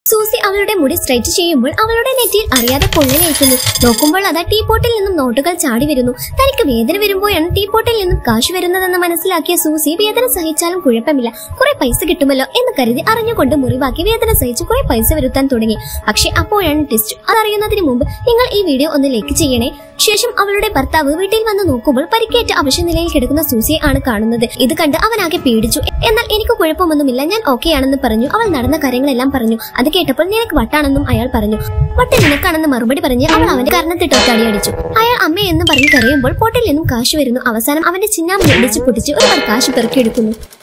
Susie അവളുടെ മുടി stretch ചെയ്യുമ്പോൾ അവളുടെ നെറ്റിയിൽ അറിയാതെ പൊള്ളലേൽക്കുന്നു നോക്കുമ്പോൾ അതാ ടീപോട്ടിൽ നിന്നും നോട്ടുകൾ ചാടി വരുന്നു തനിക്ക് വേദന വരുമ്പോഴാണ് ടീപോട്ടിൽ നിന്നും കാശ് വരുന്നതെന്ന് മനസ്സിലാക്കിയ സൂസി വേദന സഹിച്ചാലും കുഴപ്പമില്ല കുറെ പൈസ കിട്ടുമല്ലോ എന്ന് കരുതി അറിഞ്ഞുകൊണ്ട് മുറിവാക്കി വേദന സഹിച്ച് കുറെ പൈസ വരുത്താൻ തുടങ്ങി പക്ഷെ അപ്പോഴാണ് ടെസ്റ്റ് അതറിയുന്നതിന് മുമ്പ് നിങ്ങൾ ഈ വീഡിയോ ഒന്ന് ലൈക്ക് ചെയ്യണേ ശേഷം അവളുടെ ഭർത്താവ് വീട്ടിൽ വന്ന് നോക്കുമ്പോൾ പരിക്കേറ്റ അവശനിലയിൽ കിടക്കുന്ന സൂസിയെ ആണ് കാണുന്നത് ഇത് കണ്ട് അവനാകെ പേടിച്ചു എന്നാൽ എനിക്ക് കുഴപ്പമൊന്നുമില്ല ഞാൻ ഓക്കെ ആണെന്ന് പറഞ്ഞു അവൾ നടന്ന കാര്യങ്ങളെല്ലാം പറഞ്ഞു അത് കേട്ടപ്പോൾ നിനക്ക് വട്ടാണെന്നും അയാൾ പറഞ്ഞു വട്ട് നിനക്കാണെന്ന് മറുപടി പറഞ്ഞ് അവൾ അവന്റെ കർണത്തിട്ട് ഒറ്റടി അടിച്ചു അയാൾ അമ്മ എന്ന് പറഞ്ഞ് കരയുമ്പോൾ പോട്ടിൽ നിന്നും കാശ് വരുന്നു അവസാനം അവന്റെ ചിന്നാമ ഇടിച്ച് പൊട്ടിച്ച് ഒരു കാശ് പെറുക്കിയെടുക്കുന്നു